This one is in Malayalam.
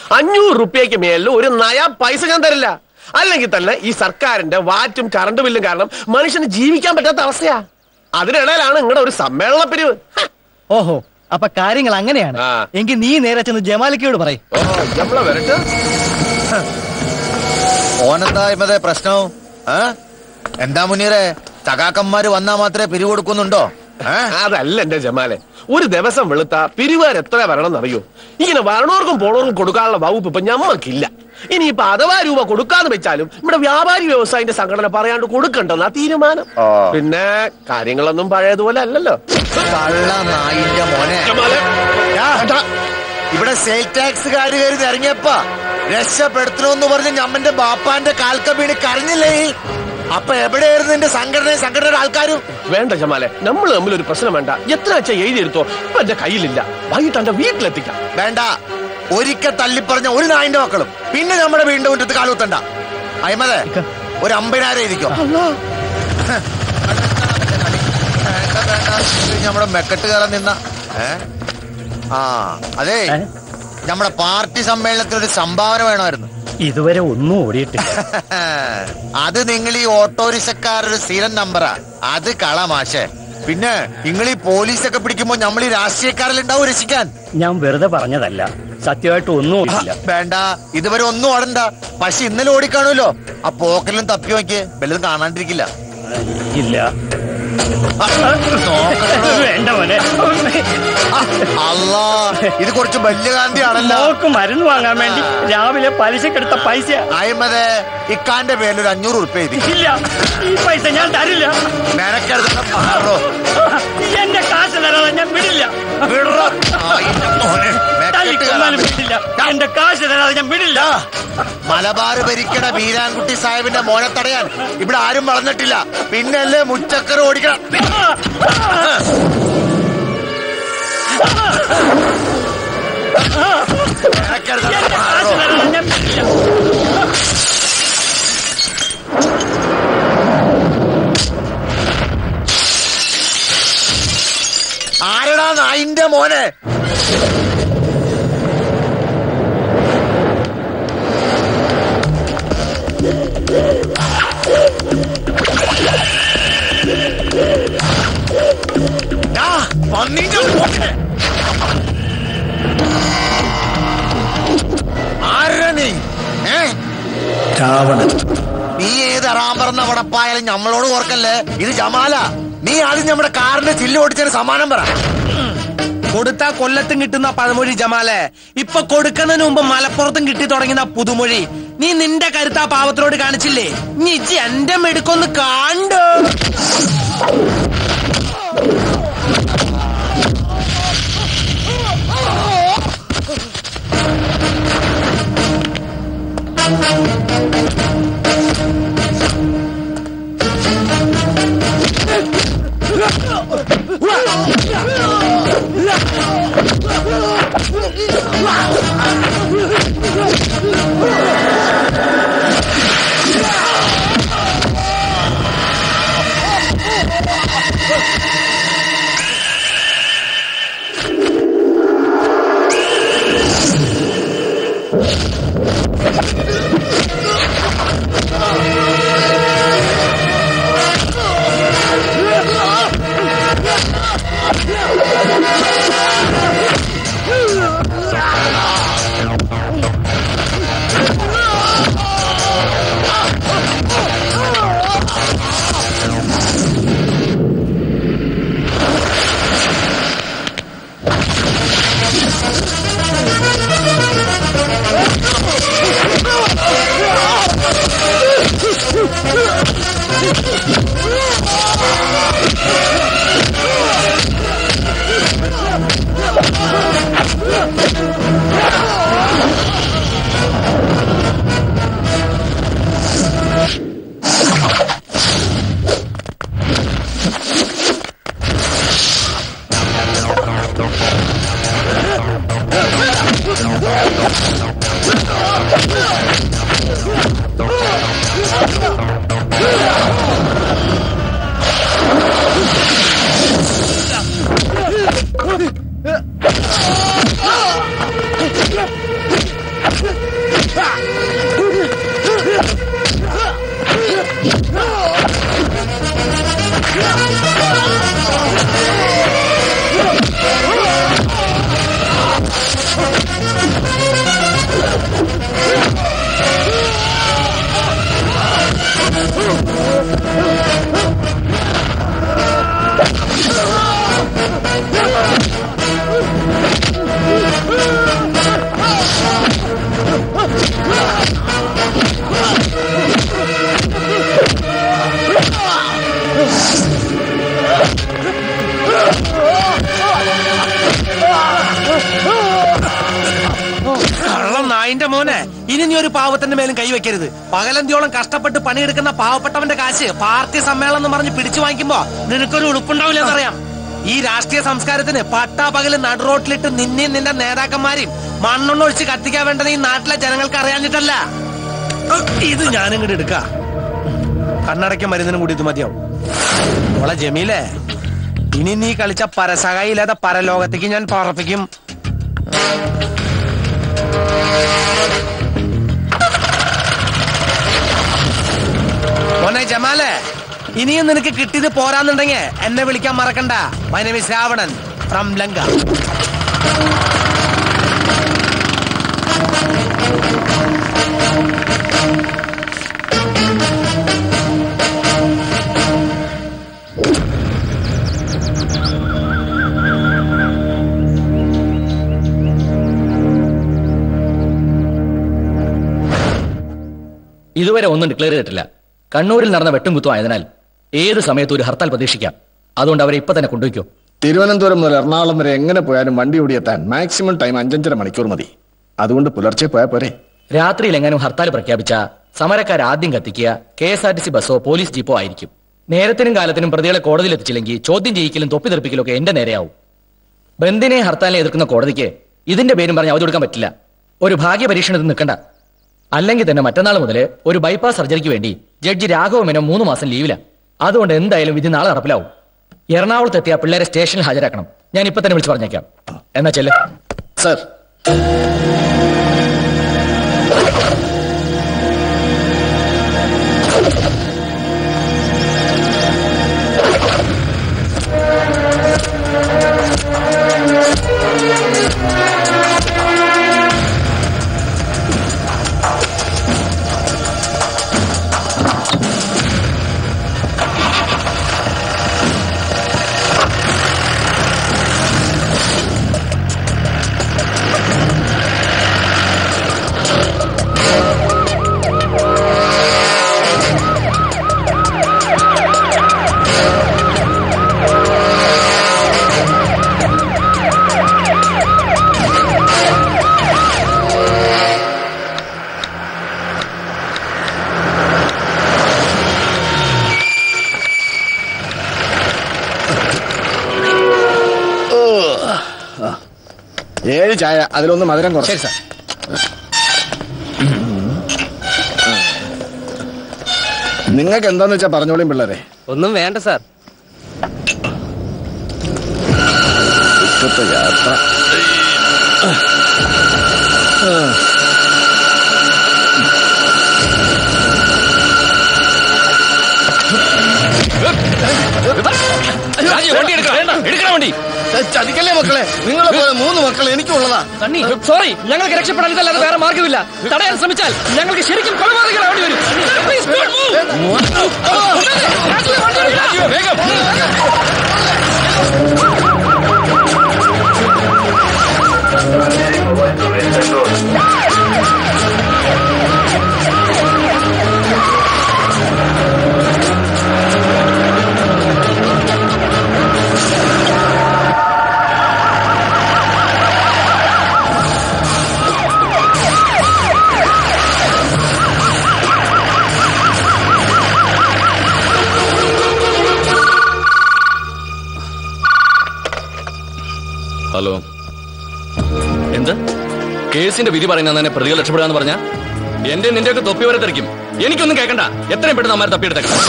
അഞ്ഞൂറ് റുപ്യക്ക് മേലിൽ ഒരു നയ പൈസ ഞാൻ തരില്ല അല്ലെങ്കിൽ തന്നെ ഈ സർക്കാരിന്റെ വാറ്റും കറണ്ട് ബില്ലും കാരണം മനുഷ്യന് ജീവിക്കാൻ പറ്റാത്ത അവസ്ഥയാ അതിനിടയിലാണ് നിങ്ങളുടെ ഒരു സമ്മേളന പിരിവ് ഹ. ഓഹോ അപ്പൊ കാര്യങ്ങൾ അങ്ങനെയാണ് ആ. എങ്കിൽ നീ നേരെ ചെന്ന് ജമാലിക്കയോട് പറയും ഓ നമ്മളെ വരട്ടെ ഓനെന്താ ഇമതെ പ്രശ്നം ഏ? എന്താ മുനീറെ സഖാക്കന്മാര് വന്നാ മാത്രമേ പിരിവ് കൊടുക്കുന്നുണ്ടോ ഏ? അതല്ല എന്റെ ജമാലെ ഒരു ദിവസം വെളുത്ത പിരിവാർ എത്ര വരണം എന്നറിയോ ഇങ്ങനെ വരണവർക്കും പോണവർക്കും കൊടുക്കാനുള്ള വകുപ്പ് ഇപ്പൊ ഞമ്മക്കില്ല ഇനിയിപ്പൊ അഥവാ രൂപ കൊടുക്കാന്ന് വെച്ചാലും ഇവിടെ വ്യാപാരി വ്യവസായിന്റെ സംഘടന പറയാണ്ട് കൊടുക്കണ്ടെന്നാ തീരുമാനം ആ. പിന്നെ കാര്യങ്ങളൊന്നും പഴയതുപോലെ അല്ലല്ലോ കള്ള നായിന്റെ മോനെ ജമാലെ, യാ, എടാ, ഇവിടെ സെയിൽ ടാക്സുകാര് കയറി ഇറങ്ങിയപ്പ രക്ഷപ്പെടുത്തണമെന്ന് പറഞ്ഞ് ഞമ്മന്റെ ബാപ്പാന്റെ കാൽക്ക വീണ് കരഞ്ഞില്ലേ നീ? അപ്പൊ എവിടെയായിരുന്നു നിന്റെ സംഘടന സംഘടനയുടെ ആൾക്കാരും വേണ്ട ജമാലെ നമ്മൾ തമ്മിൽ ഒരു പ്രശ്നം വേണ്ട എത്ര വെച്ചാ എഴുതിയെടുത്തോ ഇപ്പൊ എന്റെ കയ്യിലില്ല വൈകിട്ട് എന്റെ വീട്ടിലെത്തിക്കാം വേണ്ട ഒരിക്കൽ തല്ലിപ്പറഞ്ഞ ഒരു നായിന്റെ മക്കളും പിന്നെ നമ്മുടെ വീടിന്റെ മുറ്റത്ത് കാലുത്തണ്ട അയ്മതെ ഒരു അമ്പതിനായിരം എഴുതിക്കോ നമ്മുടെ മെക്കെട്ട് കയറാൻ നിന്ന ഏ ആ അതെ ഏ? നമ്മുടെ പാർട്ടി സമ്മേളനത്തിന് ഒരു സംഭാവന വേണമായിരുന്നു ഇതുവരെ ഒന്നും ഓടിയിട്ടില്ല അത് നിങ്ങൾ ഈ ഓട്ടോറിക്ഷക്കാരൊരു സ്ഥിരം നമ്പറാ അത് കള മാഷേ പിന്നെ നിങ്ങൾ ഈ പോലീസൊക്കെ പിടിക്കുമ്പോ നമ്മൾ ഈ രാഷ്ട്രീയക്കാരിലുണ്ടാവും രക്ഷിക്കാൻ ഞാൻ വെറുതെ പറഞ്ഞതല്ല സത്യമായിട്ട് ഒന്നും ഓടിയില്ല വേണ്ട ഇതുവരെ ഒന്നും ഓടണ്ട പക്ഷെ ഇന്നലെ ഓടിക്കാണുമല്ലോ ആ പോക്കലും തപ്പി നോക്കിയേ വല്ലതും കാണാണ്ടിരിക്കില്ല ഇല്ല ആ, നോക്കണോ? വേണ്ട മോനെ ആ, അല്ലാ ഇത് കുറച്ച് വലിയ ഗാന്ധിയാണല്ലോ മോക്ക് മരുന്ന് വാങ്ങാൻ വേണ്ടി രാവിലെ പലിശക്കെടുത്ത പൈസ അയ്മതെ ഇക്കാന്റെ പേരിൽ ഒരു അഞ്ഞൂറ് ഉറുപ്പ എഴുതി ഇല്ല ഈ പൈസ ഞാൻ തരില്ല മെനക്കെടുത്ത മാറോ എന്റെ കാശ് തരാതെ ഞാൻ വിടില്ല വിടറ. ആ, ഇന്റെ മോനെ, മെക്കെട്ട് തല്ലിക്കൊന്നാലും കയറാൻ വിടില്ല എന്റെ കാശ് തരാതെ ഞാൻ വിടില്ല മലബാർ ഭരിക്കണ ബീരാൻകുട്ടി സാഹിബിന്റെ മോനെ തടയാൻ ഇവിടെ ആരും വളർന്നിട്ടില്ല പിന്നല്ലേ മുച്ചക്കർ ഓടിക്കണം മെനക്കെടുത്ത എന്റെ കാശ് മാറോ. തരാതെ ഞാൻ വിടില്ല ആരടാ നായിന്റെ മോനെ ആ, പന്നീന്റെ മോനെ. ആരാ നീ ഏ രാവണൻ നീ ഏത് അറാൻ പറഞ്ഞ വടപ്പായാലും നമ്മളോട് ഓർക്കല്ലേ ഇത് ജമാല നീ ആദ്യം നമ്മുടെ കാറിന്റെ ചില്ല് ഓടിച്ചതിന് സമാനം പറ കൊടുത്താ കൊല്ലത്തും കിട്ടുന്ന പഴമൊഴി ജമാലെ ഇപ്പൊ കൊടുക്കുന്നതിന് മുമ്പ് മലപ്പുറത്തും കിട്ടി തുടങ്ങുന്ന പുതുമൊഴി നീ നിന്റെ കരുത്താ പാവത്തിനോട് കാണിച്ചില്ലേ നീ ഇജ്ജ് എന്റെ മെടുക്കൊന്ന് കാണ്ടോ എടാ നായിന്റെ മോനെ ഇനി നീ ഒരു പാവത്തിന്റെ മേലും കൈവയ്ക്കരുത് പകലന്തിയോളം കഷ്ടപ്പെട്ട് പണിയെടുക്കുന്ന പാവപ്പെട്ടവന്റെ കാശ് പാർട്ടി സമ്മേളനം എന്ന് പറഞ്ഞ് പിടിച്ചു വാങ്ങിക്കുമ്പോ നിനക്കൊരു ഉളുപ്പുണ്ടാവില്ല എന്നറിയാം ഈ രാഷ്ട്രീയ സംസ്കാരത്തിന് പട്ടാ പകല് നടുറോട്ടിലിട്ട് നിന്നെയും നിന്റെ നേതാക്കന്മാരെയും മണ്ണെണ്ണ ഒഴിച്ച് കത്തിക്കാൻ വേണ്ടത് ഈ നാട്ടിലെ ജനങ്ങൾക്ക് അറിയാഞ്ഞിട്ടല്ല ഉം, ഇത് ഞാനിങ്ങോട്ട് എടുക്ക കണ്ണടയ്ക്ക മരുന്നിനും കൂടി ഇത് മതിയാവും മോളെ ജമീലേ ഇനി നീ കളിച്ച പരസഹായി ഇല്ലാതെ പരലോകത്തേക്ക് ഞാൻ പറപ്പിക്കും മോനെ ജമാലെ ഇനിയും നിനക്ക് കിട്ടിയത് പോരാന്നുണ്ടെങ്കിൽ എന്നെ വിളിക്കാൻ മറക്കണ്ട my name is Ravanan from Lanka ഇതുവരെ ഒന്നും ഡിക്ലെയർ ചെയ്തിട്ടില്ല കണ്ണൂരിൽ നടന്ന വെട്ടും കുത്തും ആയതിനാൽ ഏത് സമയത്തും ഒരു ഹർത്താൽ പ്രതീക്ഷിക്കാം അതുകൊണ്ട് അവരെ ഇപ്പൊ തന്നെ കൊണ്ടുവയ്ക്കോ തിരുവനന്തപുരം മുതൽ എറണാകുളം വരെ എങ്ങനെ പോയാലും വണ്ടി ഓടിയെത്താൻ മാക്സിമം ടൈം അഞ്ചഞ്ചര മണിക്കൂർ മതി അതുകൊണ്ട് പുലർച്ചെ പോയാൽ പോരെ രാത്രിയിൽ എങ്ങാനും ഹർത്താൽ പ്രഖ്യാപിച്ച സമരക്കാർ ആദ്യം കത്തിക്കുക K S R T C ബസ്സോ പോലീസ് ജീപ്പോ ആയിരിക്കും നേരത്തിനും കാലത്തിനും പ്രതികളെ കോടതിയിൽ എത്തിച്ചില്ലെങ്കിൽ ചോദ്യം ചെയ്യിക്കലും തൊപ്പി തെറിപ്പിക്കലും ഒക്കെ എന്റെ നേരെയാവും ബന്ദിനെ ഹർത്താലിനെ എതിർക്കുന്ന കോടതിക്ക് ഇതിന്റെ പേരും പറഞ്ഞ് അവധി കൊടുക്കാൻ പറ്റില്ല ഒരു ഭാഗ്യ പരീക്ഷണത്തിൽ നിൽക്കണ്ട അല്ലെങ്കിൽ തന്നെ മറ്റന്നാൾ മുതൽ ഒരു ബൈപ്പാസ് സർജറിക്ക് വേണ്ടി ജഡ്ജി രാഘവ മേനോ മൂന്ന് മാസം ലീവില അതുകൊണ്ട് എന്തായാലും വിധി നാളെ നടപ്പിലാവും എറണാകുളത്ത് എത്തിയ പിള്ളേരെ സ്റ്റേഷനിൽ ഹാജരാക്കണം ഞാൻ ഇപ്പൊ തന്നെ വിളിച്ചു പറഞ്ഞേക്കാം എന്നാ ചെല്ല് സർ ഏഴ് ചായ അതിലൊന്ന് മധുരം കുറച്ച് ശരി സാർ നിങ്ങൾക്ക് എന്താന്ന് വെച്ചാ പറഞ്ഞോളിയും പിള്ളേരെ ഒന്നും വേണ്ട സാർ ഇഷ്ടത്തെ യാത്ര വണ്ടി ചതിക്കല്ലേ മക്കളെ നിങ്ങളെ പോലെ മൂന്ന് മക്കൾ എനിക്കുള്ളതാ സണ്ണി സോറി ഞങ്ങൾക്ക് രക്ഷപ്പെടാൻ ഇതല്ലാതെ വേറെ മാർഗമില്ല തടയാൻ ശ്രമിച്ചാൽ ഞങ്ങൾക്ക് ശരിക്കും കൊലപാതകളാവേണ്ടി വരും Please, don't move. വേഗം ഹലോ എന്ത് കേസിന്റെ വിധി പറയുന്ന തന്നെ പ്രതികൾ രക്ഷപ്പെടാന്ന് പറഞ്ഞ എന്റെ നിന്റെ ഒക്കെ തൊപ്പി വരെ തെറിക്കും എനിക്കൊന്നും കേൾക്കണ്ട എത്രയും പെട്ടെന്ന് അമ്മാരെ തപ്പിയെടുത്തേക്കാം